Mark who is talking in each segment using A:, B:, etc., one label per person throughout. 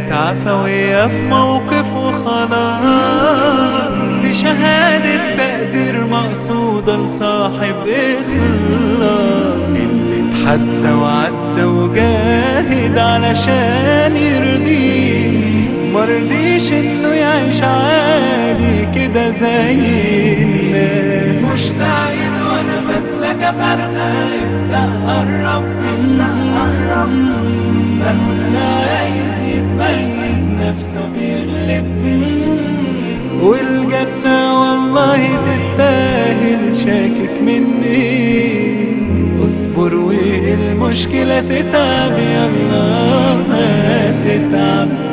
A: كانت عفوية في موقف وخلاص بشهادة تقدير مقصودة لصاحب إخلاص اللي اتحدى وعدى وجاهد علشان يرضيه مرضيش انه يعيش عادي كده زي الناس مشتاق وانا بسلك فرقة ابدأ قرب ابدأ قرب بس عايز يبين نفسه بيغلب والجنة والله تستاهل شاكك مني اصبر والمشكلة تتعب يلا ما تتعب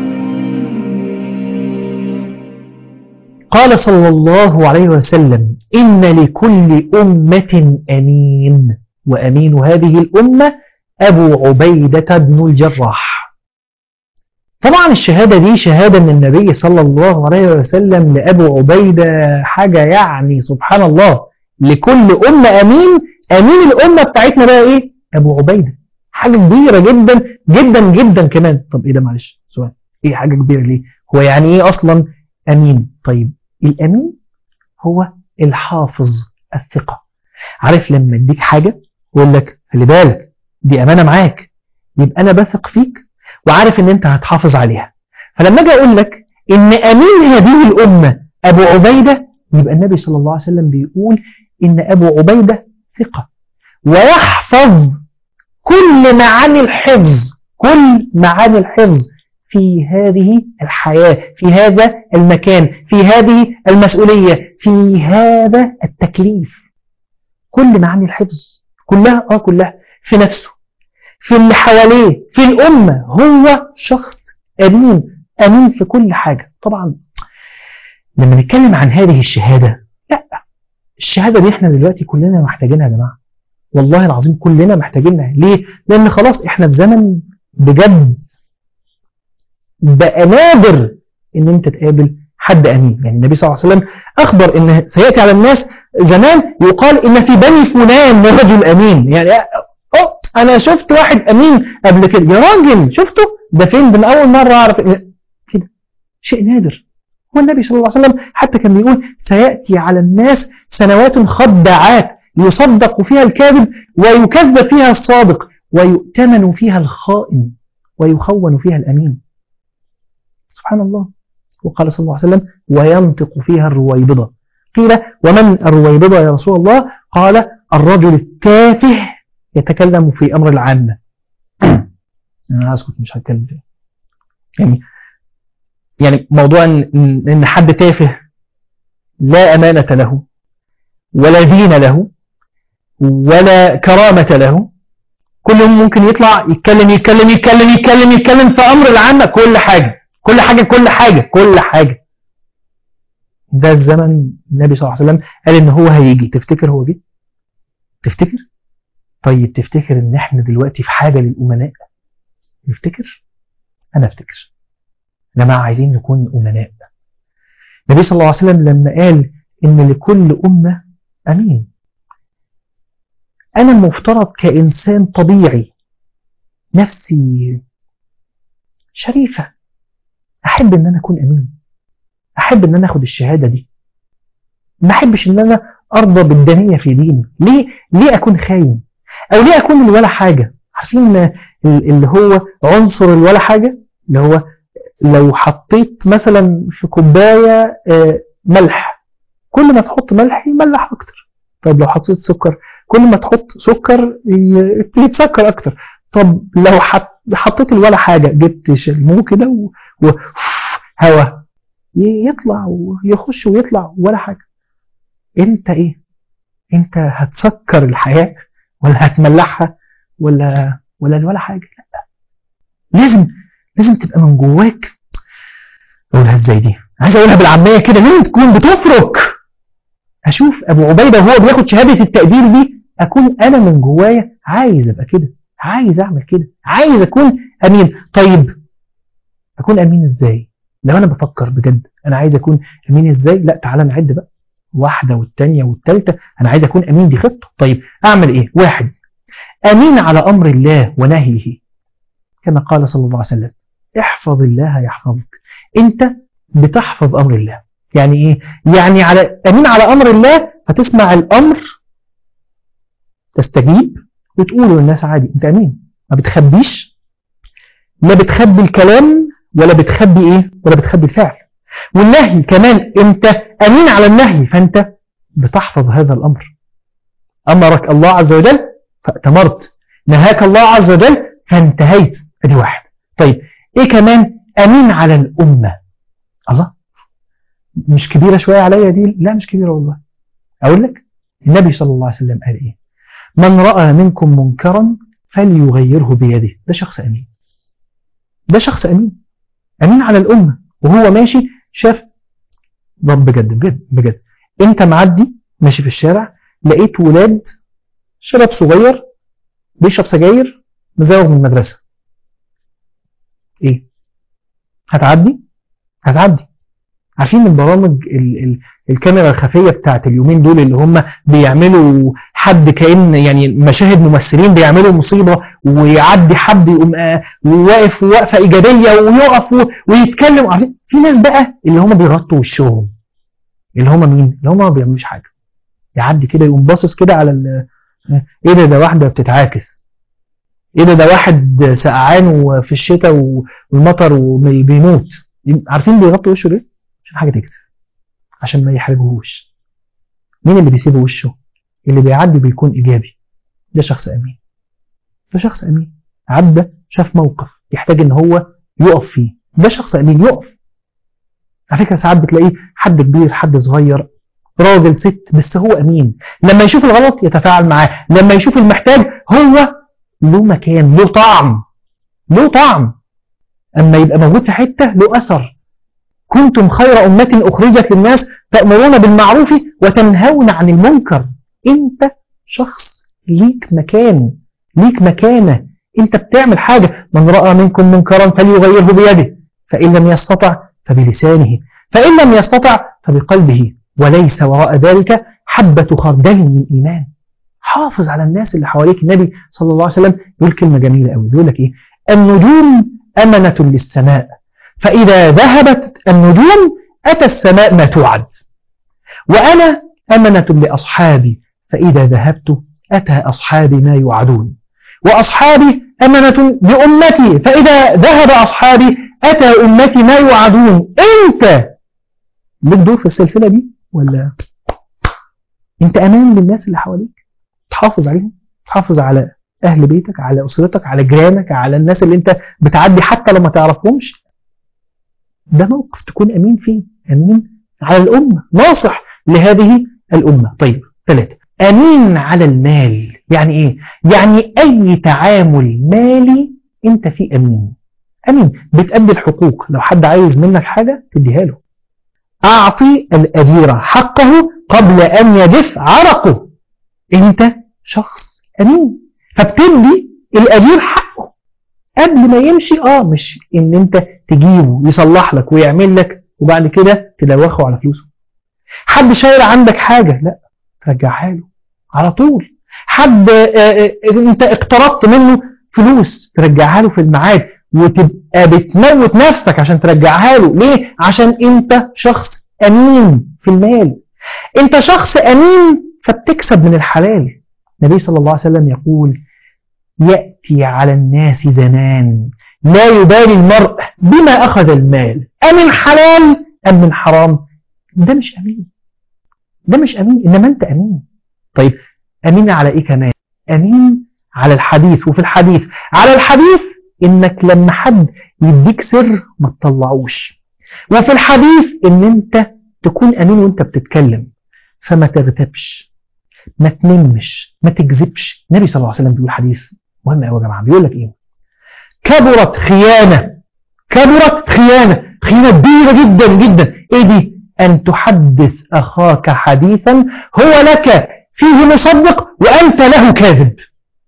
B: قال صلى الله عليه وسلم إن لكل أمة أمين وأمين هذه الأمة أبو عبيدة بن الجراح طبعا الشهادة دي شهادة من النبي صلى الله عليه وسلم لأبو عبيدة حاجة يعني سبحان الله لكل أمة أمين أمين الأمة بتاعتنا بقى إيه أبو عبيدة حاجة كبيرة جدا جدا جدا كمان طب إيه ده معلش سؤال إيه حاجة كبيرة ليه هو يعني إيه أصلا أمين طيب الأمين هو الحافظ الثقة عارف لما اديك حاجة ويقول لك خلي بالك دي أمانة معاك يبقى أنا بثق فيك وعارف ان انت هتحافظ عليها فلما اجي اقول لك ان امين هذه الامة ابو عبيدة يبقى النبي صلى الله عليه وسلم بيقول ان ابو عبيدة ثقة ويحفظ كل معاني الحفظ كل معاني الحفظ في هذه الحياة في هذا المكان في هذه المسؤولية في هذا التكليف كل معاني الحفظ كلها اه كلها في نفسه في اللي حواليه في الأمة هو شخص أمين أمين في كل حاجة طبعا لما نتكلم عن هذه الشهادة لا الشهادة دي احنا دلوقتي كلنا محتاجينها يا جماعة والله العظيم كلنا محتاجينها ليه؟ لأن خلاص احنا في زمن بجد بقى نادر ان انت تقابل حد أمين يعني النبي صلى الله عليه وسلم أخبر ان سيأتي على الناس زمان يقال ان في بني فلان رجل أمين يعني أوه انا شفت واحد امين قبل كده يا راجل شفته ده فين ده اول مرة اعرف كده شيء نادر هو النبي صلى الله عليه وسلم حتى كان بيقول سيأتي على الناس سنوات خدعات يصدق فيها الكاذب ويكذب فيها الصادق ويؤتمن فيها الخائن ويخون فيها الأمين سبحان الله وقال صلى الله عليه وسلم وينطق فيها الرويبضة قيل ومن الرويبضة يا رسول الله قال الرجل التافه يتكلم في أمر العامة أنا أسكت مش هتكلم فيه يعني يعني موضوع إن, إن حد تافه لا أمانة له ولا دين له ولا كرامة له كل يوم ممكن يطلع يتكلم يتكلم يتكلم يتكلم يتكلم في أمر العامة كل حاجة كل حاجة كل حاجة كل حاجة ده الزمن النبي صلى الله عليه وسلم قال إن هو هيجي تفتكر هو جه تفتكر طيب تفتكر ان احنا دلوقتي في حاجة للأمناء تفتكر انا افتكر جماعة عايزين نكون أمناء النبي صلى الله عليه وسلم لما قال ان لكل أمة أمين أنا المفترض كإنسان طبيعي نفسي شريفة أحب ان أنا أكون أمين أحب ان أنا أخد الشهادة دي ما أحبش ان أنا أرضى بالدنية في ديني ليه ليه أكون خاين او ليه اكون من ولا حاجة عارفين اللي هو عنصر الولا حاجة اللي هو لو حطيت مثلا في كوباية ملح كل ما تحط ملح يملح اكتر طب لو حطيت سكر كل ما تحط سكر يتسكر اكتر طب لو حطيت الولا حاجة جبت شلموه كده وهوا يطلع ويخش ويطلع ولا حاجة انت ايه انت هتسكر الحياة ولا هتملحها ولا ولا ولا حاجة لا لازم لازم تبقى من جواك اقولها ازاي دي عايز اقولها بالعامية كده لازم تكون بتفرك اشوف ابو عبيدة وهو بياخد شهادة التقدير دي اكون انا من جوايا عايز ابقى كده عايز اعمل كده عايز اكون امين طيب اكون امين ازاي لو انا بفكر بجد انا عايز اكون امين ازاي لا تعالى نعد بقى واحدة والتانية والتالتة أنا عايز أكون أمين دي خطة طيب أعمل إيه واحد أمين على أمر الله ونهيه كما قال صلى الله عليه وسلم احفظ الله يحفظك انت بتحفظ امر الله يعني ايه يعني على امين على امر الله فتسمع الامر تستجيب وتقوله للناس عادي انت امين ما بتخبيش لا بتخبي الكلام ولا بتخبي ايه ولا بتخبي الفعل والنهي كمان انت امين على النهي فانت بتحفظ هذا الامر امرك الله عز وجل فاتمرت نهاك الله عز وجل فانتهيت ادي واحد طيب ايه كمان امين على الامه الله مش كبيره شويه عليا دي لا مش كبيره والله اقول لك النبي صلى الله عليه وسلم قال ايه من راى منكم منكرا فليغيره بيده ده شخص امين ده شخص امين امين على الامه وهو ماشي شاف رب بجد بجد بجد انت معدي ماشي في الشارع لقيت ولاد شباب صغير بيشرب سجاير مزوغ من المدرسة ايه هتعدي هتعدي عارفين البرامج ال ال الكاميرا الخفية بتاعت اليومين دول اللي هم بيعملوا حد كأن يعني مشاهد ممثلين بيعملوا مصيبة ويعدي حد يقوم آه واقف وقفة إيجابية ويقف ويتكلم عارفين في ناس بقى اللي هم بيغطوا وشهم اللي هم مين؟ اللي هم ما بيعملوش حاجة يعدي كده يقوم باصص كده على ايه ده ده واحدة بتتعاكس ايه ده ده واحد سقعان وفي الشتاء والمطر وبيموت عارفين بيغطوا وشه ليه؟ عشان حاجة تكسب عشان ما يحرجوهوش مين اللي بيسيب وشه؟ اللي بيعدي بيكون إيجابي ده شخص أمين ده شخص أمين عدى شاف موقف يحتاج إن هو يقف فيه ده شخص أمين يقف على فكرة ساعات بتلاقيه حد كبير حد صغير راجل ست بس هو أمين لما يشوف الغلط يتفاعل معاه لما يشوف المحتاج هو له مكان له طعم له طعم أما يبقى موجود في حتة له أثر كنتم خير أمة أخرجت للناس تأمرون بالمعروف وتنهون عن المنكر أنت شخص ليك مكان ليك مكانة أنت بتعمل حاجة من رأى منكم منكرا فليغيره بيده فإن لم يستطع فبلسانه فإن لم يستطع فبقلبه وليس وراء ذلك حبة خردل من إيمان حافظ على الناس اللي حواليك النبي صلى الله عليه وسلم يقول كلمة جميلة قوي بيقول لك إيه النجوم أمنة للسماء فإذا ذهبت النجوم أتى السماء ما توعد وأنا أمنة لأصحابي فإذا ذهبت أتى أصحابي ما يوعدون وأصحابي أمنة لأمتي فإذا ذهب أصحابي أتى أمتي ما يوعدون أنت ليك دور في السلسلة دي ولا أنت أمان للناس اللي حواليك تحافظ عليهم تحافظ على أهل بيتك على أسرتك على جيرانك على الناس اللي أنت بتعدي حتى لو ما تعرفهمش ده موقف تكون أمين فيه أمين على الأمة ناصح لهذه الأمة طيب ثلاثة أمين على المال يعني إيه؟ يعني أي تعامل مالي أنت فيه أمين أمين بتأدي الحقوق لو حد عايز منك حاجة تديها له أعطي الأجير حقه قبل أن يجف عرقه أنت شخص أمين فبتدي الأجير حقه قبل ما يمشي آه مش إن أنت تجيبه يصلح لك ويعمل لك وبعد كده تدوخه على فلوسه حد شايل عندك حاجة لا ترجعها له على طول حد انت اقترضت منه فلوس ترجعها له في الميعاد وتبقى بتموت نفسك عشان ترجعها له ليه عشان انت شخص امين في المال انت شخص امين فبتكسب من الحلال النبي صلى الله عليه وسلم يقول يأتي على الناس زمان لا يبالي المرء بما أخذ المال أمن حلال أم من حرام ده مش أمين ده مش أمين إنما أنت أمين طيب أمين على إيه كمان أمين على الحديث وفي الحديث على الحديث إنك لما حد يديك سر ما تطلعوش وفي الحديث إن أنت تكون أمين وأنت بتتكلم فما تغتبش ما تنمش ما تكذبش النبي صلى الله عليه وسلم بيقول حديث مهم قوي يا جماعة بيقول لك إيه كبرت خيانة كبرت خيانة خيانة كبيرة جدا جدا إيه دي أن تحدث أخاك حديثا هو لك فيه مصدق وأنت له كاذب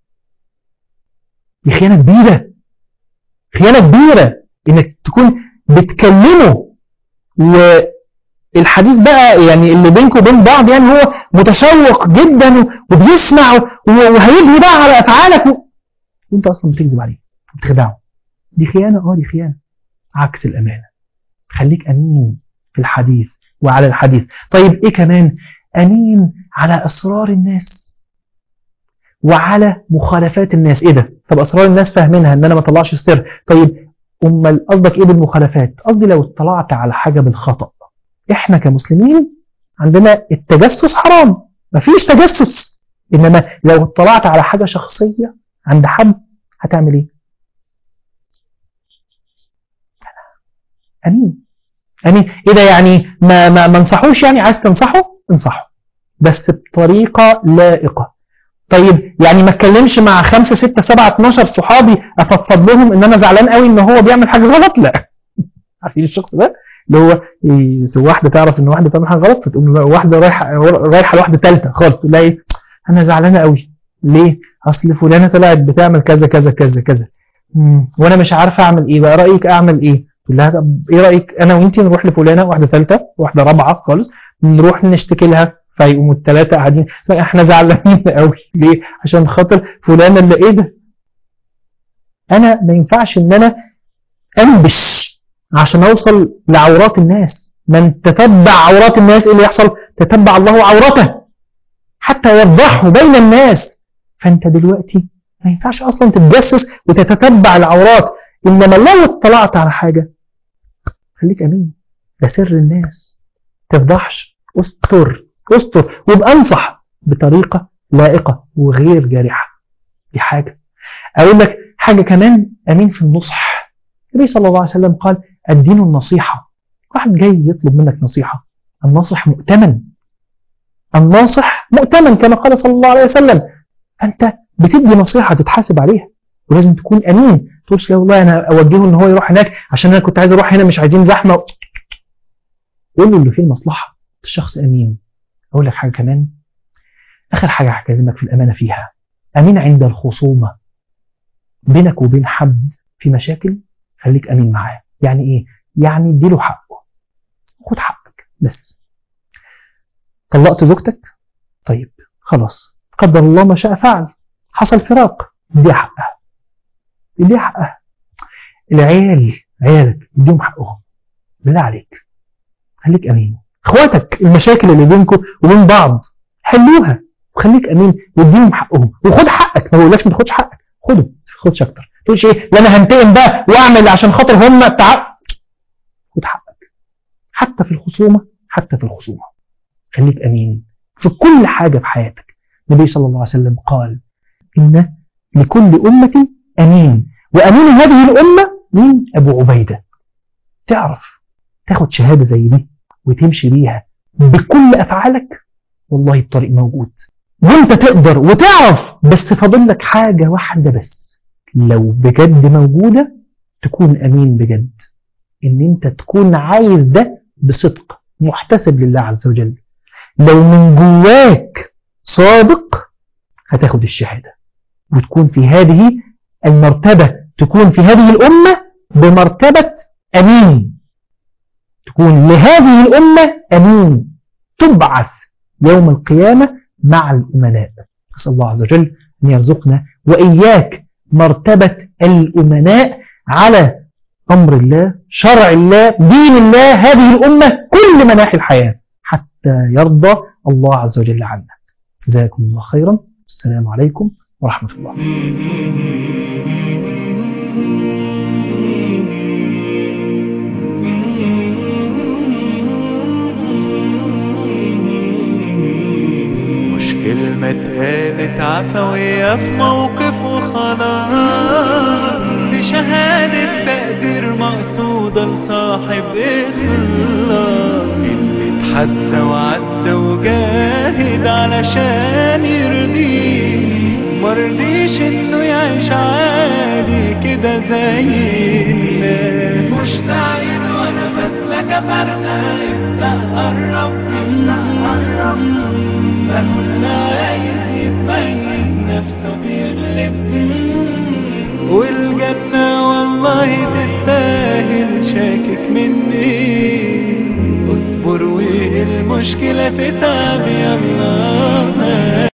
B: دي خيانة كبيرة خيانة كبيرة إنك تكون بتكلمه والحديث بقى يعني اللي بينكم وبين بعض يعني هو متشوق جدا وبيسمع وهيجري بقى على أفعالك وانت أصلا بتكذب عليه بتخدعه دي خيانة اه دي خيانة عكس الأمانة خليك أمين في الحديث وعلى الحديث طيب إيه كمان أمين على أسرار الناس وعلى مخالفات الناس إيه ده طب أسرار الناس فاهمينها إن أنا ما طلعش السر طيب أمال قصدك إيه بالمخالفات قصدي لو اطلعت على حاجة بالخطأ إحنا كمسلمين عندنا التجسس حرام مفيش تجسس إنما لو اطلعت على حاجة شخصية عند حد هتعمل إيه أمين أمين إيه ده يعني ما, ما, ما انصحوش يعني عايز تنصحه انصحه بس بطريقة لائقة طيب يعني ما اتكلمش مع خمسة ستة سبعة 12 صحابي افضفض لهم ان انا زعلان قوي ان هو بيعمل حاجة غلط لا عارفين الشخص ده اللي هو واحدة تعرف ان واحدة بتعمل حاجة غلط فتقوم واحدة رايحة رايحة لواحدة ثالثة خالص تقول لها ايه انا زعلانة قوي ليه اصل فلانة طلعت بتعمل كذا كذا كذا كذا وانا مش عارفة اعمل ايه بقى رأيك اعمل ايه تقول لها طب ايه رأيك انا وانتي نروح لفلانة واحدة ثالثة واحدة رابعة خالص نروح نشتكي لها فيقوموا الثلاثة قاعدين احنا زعلانين قوي ليه عشان خاطر فلانة اللي ايه ده انا ما ينفعش ان انا انبش عشان اوصل لعورات الناس من تتبع عورات الناس ايه اللي يحصل تتبع الله عورته حتى يفضحه بين الناس فانت دلوقتي ما ينفعش اصلا تتجسس وتتتبع العورات انما لو اطلعت على حاجة خليك امين ده سر الناس تفضحش استر استر وابقى انصح بطريقة لائقة وغير جارحة دي حاجة اقول لك حاجة كمان امين في النصح النبي صلى الله عليه وسلم قال الدين النصيحة واحد جاي يطلب منك نصيحة الناصح مؤتمن الناصح مؤتمن كما قال صلى الله عليه وسلم فانت بتدي نصيحة تتحاسب عليها ولازم تكون امين تقولش لا والله انا اوجهه ان هو يروح هناك عشان انا كنت عايز اروح هنا مش عايزين زحمة قول له اللي فيه المصلحة الشخص امين اقول لك حاجة كمان اخر حاجة هكلمك في الامانة فيها امين عند الخصومة بينك وبين حد في مشاكل خليك امين معاه يعني ايه يعني اديله حقه خد حقك بس طلقت زوجتك طيب خلاص قدر الله ما شاء فعل حصل فراق اديها حقها اديها حقها العيال عيالك اديهم حقهم بالله عليك خليك امين اخواتك المشاكل اللي بينكم وبين بعض حلوها وخليك امين واديهم حقهم وخد حقك ما بقولكش ما تاخدش حقك خده ما تاخدش اكتر تقولش ايه لا انا هنتقم بقى واعمل عشان خاطر هم بتاع خد حقك حتى في الخصومه حتى في الخصومه خليك امين في كل حاجه في حياتك النبي صلى الله عليه وسلم قال ان لكل امه امين وامين هذه الامه مين ابو عبيده تعرف تاخد شهاده زي دي وتمشي بيها بكل افعالك والله الطريق موجود وانت تقدر وتعرف بس فاضل لك حاجه واحده بس لو بجد موجودة تكون أمين بجد إن أنت تكون عايز ده بصدق محتسب لله عز وجل لو من جواك صادق هتاخد الشهادة وتكون في هذه المرتبة تكون في هذه الأمة بمرتبة أمين تكون لهذه الأمة أمين تبعث يوم القيامة مع الأمناء نسأل الله عز وجل أن يرزقنا وإياك مرتبة الأمناء على أمر الله شرع الله دين الله هذه الأمة كل مناحي الحياة حتى يرضى الله عز وجل عنا جزاكم الله خيرا السلام عليكم ورحمة الله
A: مش كلمة اتقالت عفوية في موقف وخلاص بشهادة تقدير مقصودة لصاحب إخلاص اللي اتحدى وعدى وجاهد علشان يرضيه مرضيش انه يعيش عادي كده زي الناس مشتعل وانا بسلك فرقة ابدأ قرب ابدأ قرب فكل عايز يبين نفسه بيغلب والجنة والله تستاهل شاكك مني اصبر والمشكلة تتعب يلا